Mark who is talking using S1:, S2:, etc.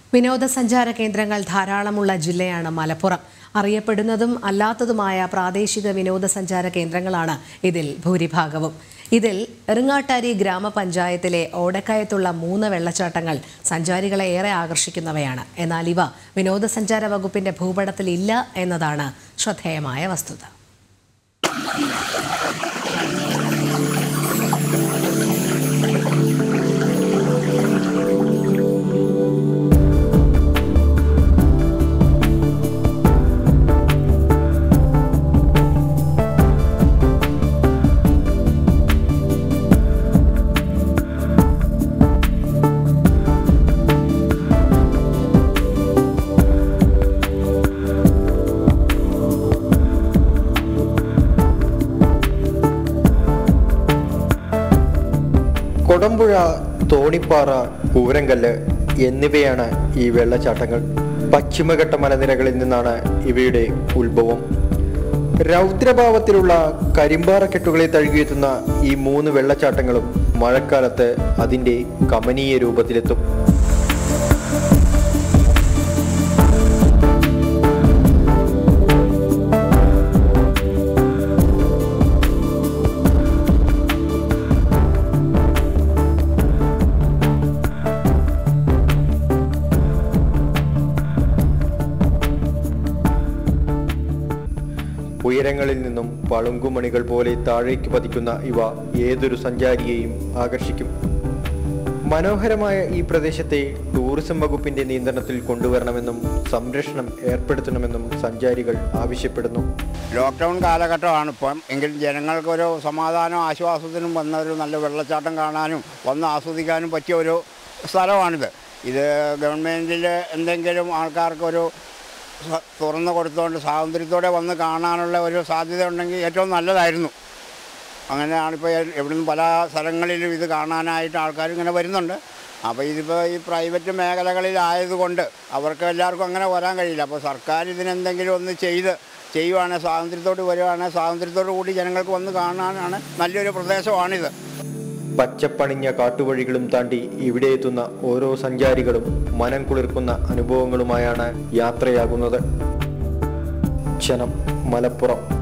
S1: വിനോദസഞ്ചാര കേന്ദ്രങ്ങൾ ധാരാളമുള്ള ജില്ലയാണ് മലപ്പുറം അറിയപ്പെടുന്നതും അല്ലാത്തതുമായ പ്രാദേശിക വിനോദസഞ്ചാര കേന്ദ്രങ്ങളാണ് ഇതിൽ ഭൂരിഭാഗവും ഇതിൽ എറുങ്ങാട്ടാരി ഗ്രാമപഞ്ചായത്തിലെ ഓടക്കയത്തുള്ള മൂന്ന് വെള്ളച്ചാട്ടങ്ങൾ സഞ്ചാരികളെ ഏറെ ആകർഷിക്കുന്നവയാണ് എന്നാൽ ഇവ വിനോദസഞ്ചാര വകുപ്പിന്റെ ഭൂപടത്തിൽ ഇല്ല എന്നതാണ് ശ്രദ്ധേയമായ വസ്തുത
S2: കൊടമ്പുഴ തോണിപ്പാറ കൂരങ്കല്ല് എന്നിവയാണ് ഈ വെള്ളച്ചാട്ടങ്ങൾ പശ്ചിമഘട്ട മലനിരകളിൽ നിന്നാണ് ഇവയുടെ ഉത്ഭവം രൗദ്രഭാവത്തിലുള്ള കരിമ്പാറക്കെട്ടുകളെ തഴുകിയെത്തുന്ന ഈ മൂന്ന് വെള്ളച്ചാട്ടങ്ങളും മഴക്കാലത്ത് അതിൻ്റെ കമനീയ രൂപത്തിലെത്തും ഉയരങ്ങളിൽ നിന്നും പളുങ്കുമണികൾ പോലെ താഴേക്ക് പതിക്കുന്ന ഇവ ഏതൊരു സഞ്ചാരിയെയും ആകർഷിക്കും മനോഹരമായ ഈ പ്രദേശത്തെ ടൂറിസം വകുപ്പിന്റെ നിയന്ത്രണത്തിൽ കൊണ്ടുവരണമെന്നും സംരക്ഷണം ഏർപ്പെടുത്തണമെന്നും സഞ്ചാരികൾ ആവശ്യപ്പെടുന്നു
S3: ലോക്ക്ഡൗൺ കാലഘട്ടമാണ് ഇപ്പം എങ്കിലും ജനങ്ങൾക്കൊരു സമാധാനവും ആശ്വാസത്തിനും വന്ന ഒരു നല്ല വെള്ളച്ചാട്ടം കാണാനും വന്ന് ആസ്വദിക്കാനും പറ്റിയ ഒരു സ്ഥലമാണിത് ഇത് ഗവൺമെൻറ്റിൽ എന്തെങ്കിലും ആൾക്കാർക്കൊരു സ- തുറന്നു കൊടുത്തുകൊണ്ട് സ്വാതന്ത്ര്യത്തോടെ വന്ന് കാണാനുള്ള ഒരു സാധ്യത ഉണ്ടെങ്കിൽ ഏറ്റവും നല്ലതായിരുന്നു അങ്ങനെയാണിപ്പോൾ എവിടുന്ന് പല സ്ഥലങ്ങളിലും ഇത് കാണാനായിട്ട് ആൾക്കാർ ഇങ്ങനെ വരുന്നുണ്ട് അപ്പോൾ ഇതിപ്പോൾ ഈ പ്രൈവറ്റ് മേഖലകളിലായതുകൊണ്ട് അവർക്ക് എല്ലാവർക്കും അങ്ങനെ വരാൻ കഴിയില്ല അപ്പോൾ സർക്കാർ ഇതിനെന്തെങ്കിലും ഒന്ന് ചെയ്ത് ചെയ്യുവാണെങ്കിൽ സ്വാതന്ത്ര്യത്തോട് വരുവാണെങ്കിൽ സ്വാതന്ത്ര്യത്തോടു കൂടി ജനങ്ങൾക്ക് വന്ന് കാണാനാണ് നല്ലൊരു പ്രദേശമാണിത്
S2: പച്ചപ്പണിഞ്ഞ കാട്ടുവഴികളും താണ്ടി ഇവിടെ എത്തുന്ന ഓരോ സഞ്ചാരികളും മനം കുളിർക്കുന്ന അനുഭവങ്ങളുമായാണ് യാത്രയാകുന്നത് ക്ഷണം മലപ്പുറം